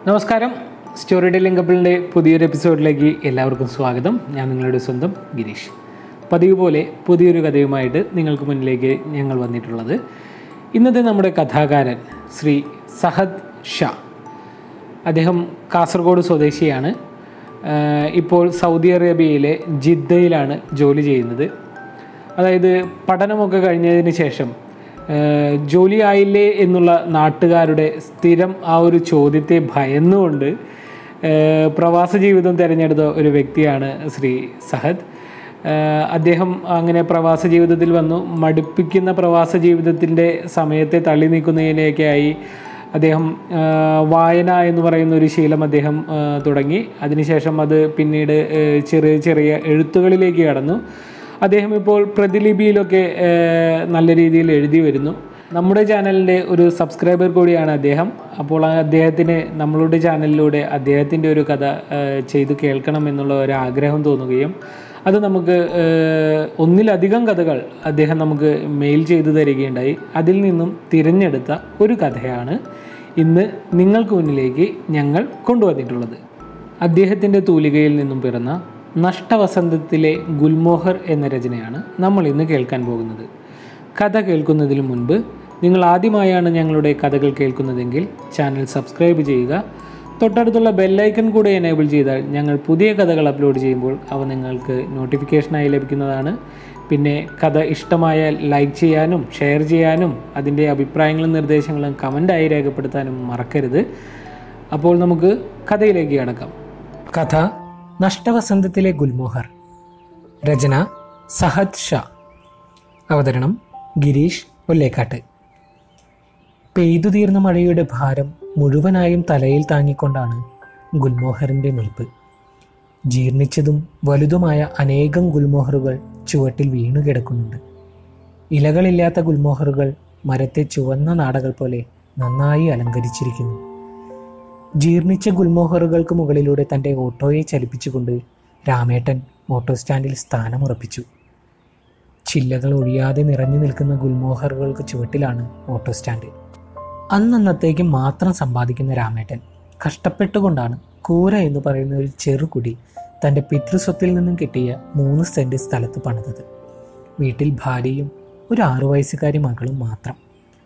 നമസ്കാരം story telling കപ്പിളിൻ്റെ പുതിയൊരു എപ്പിസോഡിലേക്ക് എല്ലാവർക്കും സ്വാഗതം ഞാൻ നിങ്ങളുടെ സ്വന്തം ഗിരീഷ് പതിവ് പോലെ പുതിയൊരു കഥയുമായിട്ട് നിങ്ങൾക്ക് മുന്നിലേക്ക് ഞങ്ങൾ വന്നിട്ടുള്ളത് ഇന്നത്തെ നമ്മുടെ കഥാകാരൻ ശ്രീ സഹദ് ഷാ അദ്ദേഹം കാസർഗോഡ് സ്വദേശിയാണ് ആഹ് ഇപ്പോൾ സൗദി അറേബ്യയിലെ ജിദ്ദയിലാണ് ജോലി ചെയ്യുന്നത് അതായത് പഠനമൊക്കെ കഴിഞ്ഞതിന് ശേഷം ആഹ് ജോലി ആയില്ലേ എന്നുള്ള നാട്ടുകാരുടെ സ്ഥിരം ആ ഒരു ചോദ്യത്തെ ഭയന്നുകൊണ്ട് ആഹ് പ്രവാസ ജീവിതം തിരഞ്ഞെടുത്ത ഒരു വ്യക്തിയാണ് ശ്രീ സഹദ് ആഹ് അദ്ദേഹം അങ്ങനെ പ്രവാസ ജീവിതത്തിൽ വന്നു മടുപ്പിക്കുന്ന പ്രവാസ ജീവിതത്തിൻ്റെ സമയത്തെ തള്ളി നീക്കുന്നതിനൊക്കെയായി അദ്ദേഹം ആ, വായന എന്ന് പറയുന്ന ഒരു ശീലം അദ്ദേഹം ആ, തുടങ്ങി അതിനുശേഷം അത് പിന്നീട് ഏ, ചെറിയ ചെറിയ എഴുത്തുകളിലേക്ക് കടന്നു അദ്ദേഹം ഇപ്പോൾ പ്രതിലിപിയിലൊക്കെ ഏ, നല്ല രീതിയിൽ എഴുതി വരുന്നു നമ്മുടെ ചാനലിൻ്റെ ഒരു സബ്സ്ക്രൈബർ കൂടിയാണ് അദ്ദേഹം അപ്പോൾ ആ അദ്ദേഹത്തിന് നമ്മളുടെ ചാനലിലൂടെ അദ്ദേഹത്തിൻ്റെ ഒരു കഥ ആ, ചെയ്തു കേൾക്കണം എന്നുള്ള ഒരു ആഗ്രഹം തോന്നുകയും അത് നമുക്ക് ഏഹ്, ഒന്നിലധികം കഥകൾ അദ്ദേഹം നമുക്ക് മെയിൽ ചെയ്തു തരികയുണ്ടായി അതിൽ നിന്നും തിരഞ്ഞെടുത്ത ഒരു കഥയാണ് ഇന്ന് നിങ്ങൾക്ക് മുന്നിലേക്ക് ഞങ്ങൾ കൊണ്ടുവന്നിട്ടുള്ളത് അദ്ദേഹത്തിൻ്റെ തൂലികയിൽ നിന്നും പിറന്ന നഷ്ടവസന്തത്തിലെ ഗുൽമോഹർ എന്ന രചനയാണ് നമ്മൾ ഇന്ന് കേൾക്കാൻ പോകുന്നത് കഥ കേൾക്കുന്നതിന് മുൻപ് നിങ്ങൾ ആദ്യമായാണ് ഞങ്ങളുടെ കഥകൾ കേൾക്കുന്നതെങ്കിൽ ചാനൽ സബ്സ്ക്രൈബ് ചെയ്യുക തൊട്ടടുത്തുള്ള ബെല്ലൈക്കൺ കൂടെ എനേബിൾ ചെയ്താൽ ഞങ്ങൾ പുതിയ കഥകൾ അപ്ലോഡ് ചെയ്യുമ്പോൾ അവ നിങ്ങൾക്ക് നോട്ടിഫിക്കേഷനായി ലഭിക്കുന്നതാണ് പിന്നെ കഥ ഇഷ്ടമായാൽ ലൈക്ക് ചെയ്യാനും ഷെയർ ചെയ്യാനും അതിൻ്റെ അഭിപ്രായങ്ങളും നിർദ്ദേശങ്ങളും കമൻ്റായി രേഖപ്പെടുത്താനും മറക്കരുത് അപ്പോൾ നമുക്ക് കഥയിലേക്ക് കടക്കാം കഥ നഷ്ടവസന്തത്തിലെ ഗുൽമോഹർ രചന സഹദ് ഷാ അവതരണം ഗിരീഷ് ഒല്ലേക്കാട്ട് പെയ്തു തീർന്ന മഴയുടെ ഭാരം മുഴുവനായും തലയിൽ താങ്ങിക്കൊണ്ടാണ് ഗുൽമോഹറിന്റെ നിൽപ്പ് ജീർണിച്ചതും വലുതുമായ അനേകം ഗുൽമോഹറുകൾ ചുവട്ടിൽ വീണു കിടക്കുന്നുണ്ട് ഇലകളില്ലാത്ത ഗുൽമോഹറുകൾ മരത്തെ ചുവന്ന നാടകൾ പോലെ നന്നായി അലങ്കരിച്ചിരിക്കുന്നു ജീർണിച്ച ഗുൽമോഹറുകൾക്ക് മുകളിലൂടെ തൻ്റെ ഓട്ടോയെ ചലിപ്പിച്ചുകൊണ്ട് രാമേട്ടൻ ഓട്ടോ സ്റ്റാൻഡിൽ സ്ഥാനമുറപ്പിച്ചു ചില്ലകൾ ഒഴിയാതെ നിറഞ്ഞു നിൽക്കുന്ന ഗുൽമോഹറുകൾക്ക് ചുവട്ടിലാണ് ഓട്ടോ സ്റ്റാൻഡ് അന്നന്നത്തേക്ക് മാത്രം സമ്പാദിക്കുന്ന രാമേട്ടൻ കഷ്ടപ്പെട്ടുകൊണ്ടാണ് കൂര എന്ന് പറയുന്ന ഒരു ചെറുകുടി തൻ്റെ പിതൃസ്വത്തിൽ നിന്നും കിട്ടിയ മൂന്ന് സെൻറ്റ് സ്ഥലത്ത് പണിതത് വീട്ടിൽ ഭാര്യയും ഒരു ആറു വയസ്സുകാരി മകളും മാത്രം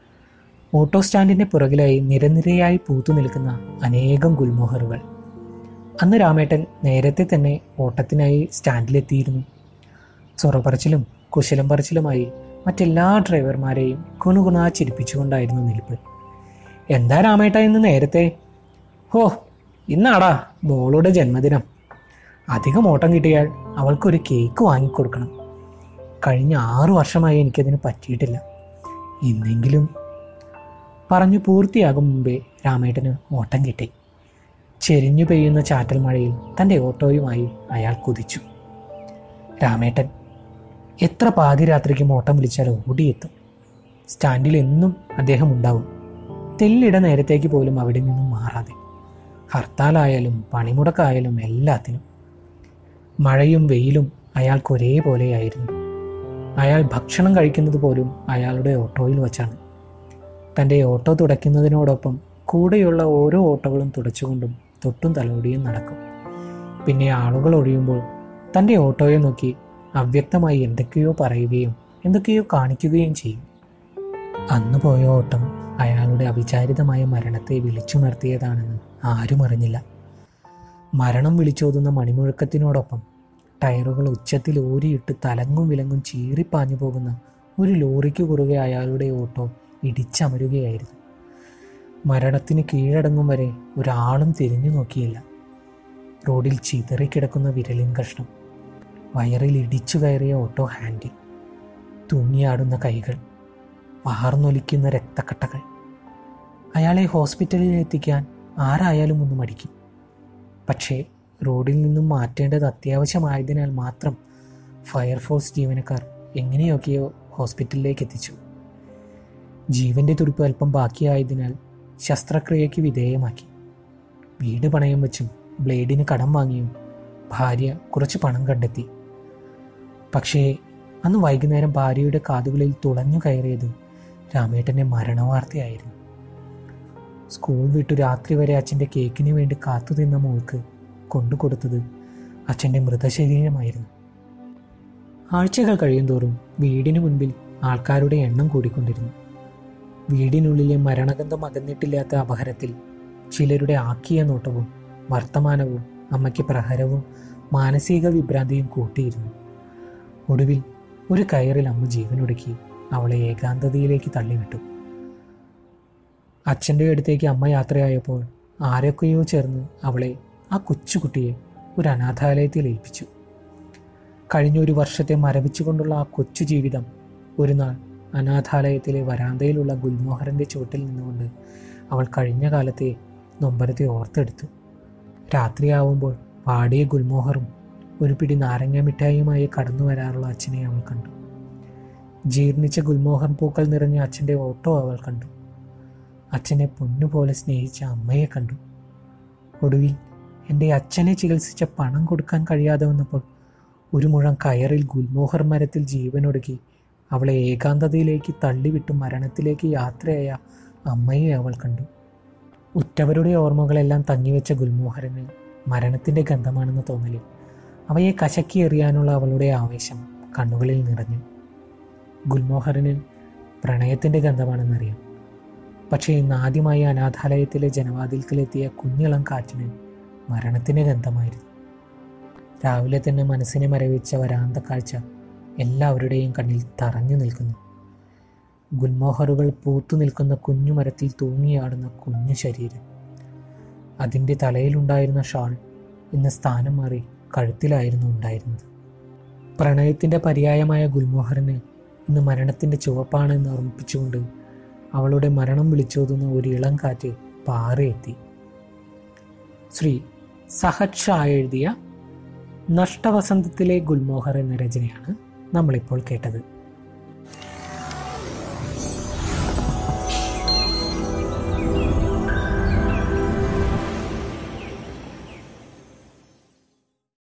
ഓട്ടോ സ്റ്റാൻഡിന്റെ പുറകിലായി നിരനിരയായി പൂത്തു നിൽക്കുന്ന അനേകം ഗുൽമോഹറുകൾ അന്ന് രാമേട്ടൻ നേരത്തെ തന്നെ ഓട്ടത്തിനായി സ്റ്റാൻഡിലെത്തിയിരുന്നു ചൊറപറച്ചിലും കുശലം പറച്ചിലുമായി മറ്റെല്ലാ ഡ്രൈവർമാരെയും കുണുകുണാ ചിരിപ്പിച്ചുകൊണ്ടായിരുന്നു നിൽപ്പ് എന്താ രാമേട്ട ഇന്ന് നേരത്തെ ഹോ ഇന്നാടാ മോളുടെ ജന്മദിനം അധികം ഓട്ടം കിട്ടിയാൽ അവൾക്കൊരു കേക്ക് വാങ്ങിക്കൊടുക്കണം കഴിഞ്ഞ ആറു വർഷമായി എനിക്കതിന് പറ്റിയിട്ടില്ല ഇന്നെങ്കിലും പറഞ്ഞു പൂർത്തിയാകും മുമ്പേ രാമേട്ടന് ഓട്ടം കിട്ടി ചെരിഞ്ഞു പെയ്യുന്ന ചാറ്റൽ മഴയിൽ തൻ്റെ ഓട്ടോയുമായി അയാൾ കുതിച്ചു രാമേട്ടൻ എത്ര പാതിരാത്രിക്കും ഓട്ടം വിളിച്ചാൽ ഓടിയെത്തും സ്റ്റാൻഡിൽ എന്നും അദ്ദേഹം ഉണ്ടാവും തെല്ലിട നേരത്തേക്ക് പോലും അവിടെ നിന്നും മാറാതെ ഹർത്താലായാലും പണിമുടക്കായാലും എല്ലാത്തിനും മഴയും വെയിലും അയാൾക്ക് ഒരേപോലെയായിരുന്നു അയാൾ ഭക്ഷണം കഴിക്കുന്നത് പോലും അയാളുടെ ഓട്ടോയിൽ വച്ചാണ് തൻ്റെ ഓട്ടോ തുടയ്ക്കുന്നതിനോടൊപ്പം കൂടെയുള്ള ഓരോ ഓട്ടോകളും തുടച്ചുകൊണ്ടും തൊട്ടും തലോടിയും നടക്കും പിന്നെ ആളുകൾ ഒഴിയുമ്പോൾ തൻ്റെ ഓട്ടോയെ നോക്കി അവ്യക്തമായി എന്തൊക്കെയോ പറയുകയും എന്തൊക്കെയോ കാണിക്കുകയും ചെയ്യും അന്ന് പോയ ഓട്ടം അയാളുടെ അവിചാരിതമായ മരണത്തെ വിളിച്ചുണർത്തിയതാണെന്ന് ആരും അറിഞ്ഞില്ല മരണം വിളിച്ചോതുന്ന മണിമുഴക്കത്തിനോടൊപ്പം ടയറുകൾ ഉച്ചത്തിൽ ഊരിയിട്ട് തലങ്ങും വിലങ്ങും ചീറിപ്പാഞ്ഞു പോകുന്ന ഒരു ലോറിക്ക് കുറുകെ അയാളുടെ ഓട്ടോ ഇടിച്ചമരുകയായിരുന്നു മരണത്തിന് കീഴടങ്ങും വരെ ഒരാളും തിരിഞ്ഞു നോക്കിയില്ല റോഡിൽ ചിതറിക്കിടക്കുന്ന വിരലിൻ കഷ്ണം വയറിൽ ഇടിച്ചു കയറിയ ഓട്ടോ ഹാൻഡിൽ തൂങ്ങിയാടുന്ന കൈകൾ വാർന്നൊലിക്കുന്ന രക്തക്കട്ടകൾ അയാളെ ഹോസ്പിറ്റലിൽ എത്തിക്കാൻ ആരായാലും ഒന്ന് മടിക്കും പക്ഷേ റോഡിൽ നിന്നും മാറ്റേണ്ടത് അത്യാവശ്യമായതിനാൽ മാത്രം ഫയർഫോഴ്സ് ജീവനക്കാർ എങ്ങനെയൊക്കെയോ ഹോസ്പിറ്റലിലേക്ക് എത്തിച്ചു ജീവന്റെ തുടിപ്പ് അല്പം ബാക്കിയായതിനാൽ ശസ്ത്രക്രിയയ്ക്ക് വിധേയമാക്കി വീട് പണയം വെച്ചും ബ്ലേഡിന് കടം വാങ്ങിയും ഭാര്യ കുറച്ച് പണം കണ്ടെത്തി പക്ഷേ അന്ന് വൈകുന്നേരം ഭാര്യയുടെ കാതുകളിൽ തുളഞ്ഞു കയറിയത് രാമേട്ടൻ്റെ മരണവാർത്തയായിരുന്നു സ്കൂൾ വിട്ടു രാത്രി വരെ അച്ഛൻ്റെ കേക്കിന് വേണ്ടി കാത്തു നിന്ന മോൾക്ക് കൊണ്ടു കൊടുത്തത് അച്ഛൻ്റെ മൃതശരീരമായിരുന്നു ആഴ്ചകൾ കഴിയുന്തോറും വീടിന് മുൻപിൽ ആൾക്കാരുടെ എണ്ണം കൂടിക്കൊണ്ടിരുന്നു വീടിനുള്ളിലെ മരണഗന്ധം അകന്നിട്ടില്ലാത്ത അപഹരത്തിൽ ചിലരുടെ ആക്കിയ നോട്ടവും വർത്തമാനവും അമ്മയ്ക്ക് പ്രഹരവും മാനസിക വിഭ്രാന്തിയും കൂട്ടിയിരുന്നു ഒടുവിൽ ഒരു കയറിൽ അമ്മ ജീവനൊടുക്കി അവളെ ഏകാന്തതയിലേക്ക് തള്ളിവിട്ടു അച്ഛൻ്റെ അടുത്തേക്ക് അമ്മ യാത്രയായപ്പോൾ ആരൊക്കെയോ ചേർന്ന് അവളെ ആ കൊച്ചുകുട്ടിയെ ഒരു അനാഥാലയത്തിൽ ഏൽപ്പിച്ചു കഴിഞ്ഞ ഒരു വർഷത്തെ മരവിച്ചുകൊണ്ടുള്ള ആ കൊച്ചു ജീവിതം ഒരു നാൾ അനാഥാലയത്തിലെ വരാന്തയിലുള്ള ഗുൽമോഹറിൻ്റെ ചുവട്ടിൽ നിന്നുകൊണ്ട് അവൾ കഴിഞ്ഞ കാലത്തെ നൊമ്പരത്തെ ഓർത്തെടുത്തു രാത്രിയാവുമ്പോൾ വാടിയ ഗുൽമോഹറും ഒരു പിടി നാരങ്ങ മിഠായിയുമായി കടന്നു വരാറുള്ള അച്ഛനെ അവൾ കണ്ടു ജീർണിച്ച ഗുൽമോഹർ പൂക്കൾ നിറഞ്ഞ അച്ഛൻ്റെ ഓട്ടോ അവൾ കണ്ടു അച്ഛനെ പൊന്നുപോലെ സ്നേഹിച്ച അമ്മയെ കണ്ടു ഒടുവിൽ എൻ്റെ അച്ഛനെ ചികിത്സിച്ച പണം കൊടുക്കാൻ കഴിയാതെ വന്നപ്പോൾ ഒരു മുഴം കയറിൽ ഗുൽമോഹർ മരത്തിൽ ജീവനൊടുക്കി അവളെ ഏകാന്തതയിലേക്ക് തള്ളിവിട്ട് മരണത്തിലേക്ക് യാത്രയായ അമ്മയെ അവൾ കണ്ടു ഉറ്റവരുടെ ഓർമ്മകളെല്ലാം തങ്ങിവെച്ച ഗുൽമോഹറിന് മരണത്തിൻ്റെ ഗന്ധമാണെന്ന് തോന്നലിൽ അവയെ കശക്കി എറിയാനുള്ള അവളുടെ ആവേശം കണ്ണുകളിൽ നിറഞ്ഞു ഗുൽമോഹറിന് പ്രണയത്തിൻ്റെ ഗന്ധമാണെന്നറിയാം പക്ഷേ ഇന്ന് ആദ്യമായി അനാഥാലയത്തിലെ ജനവാതിൽക്കലെത്തിയ കുഞ്ഞിളം കാറ്റിന് മരണത്തിൻ്റെ ഗന്ധമായിരുന്നു രാവിലെ തന്നെ മനസ്സിനെ മരവിച്ച വരാന്ത കാഴ്ച എല്ലാവരുടെയും കണ്ണിൽ തറഞ്ഞു നിൽക്കുന്നു ഗുൽമോഹറുകൾ പൂത്തു നിൽക്കുന്ന കുഞ്ഞു മരത്തിൽ തൂങ്ങിയാടുന്ന കുഞ്ഞു ശരീരം അതിൻ്റെ തലയിലുണ്ടായിരുന്ന ഷാൾ ഇന്ന് സ്ഥാനം മാറി കഴുത്തിലായിരുന്നു ഉണ്ടായിരുന്നത് പ്രണയത്തിൻ്റെ പര്യായമായ ഗുൽമോഹറിന് ഇന്ന് മരണത്തിൻ്റെ ചുവപ്പാണ് എന്ന് ഓർമ്മിപ്പിച്ചുകൊണ്ട് അവളുടെ മരണം വിളിച്ചോതുന്ന ഒരു ഇളം കാറ്റ് പാറയെത്തി ശ്രീ സഹജ് ഷാ എഴുതിയ നഷ്ടവസന്തത്തിലെ ഗുൽമോഹർ എന്ന രചനയാണ് നമ്മളിപ്പോൾ കേട്ടത്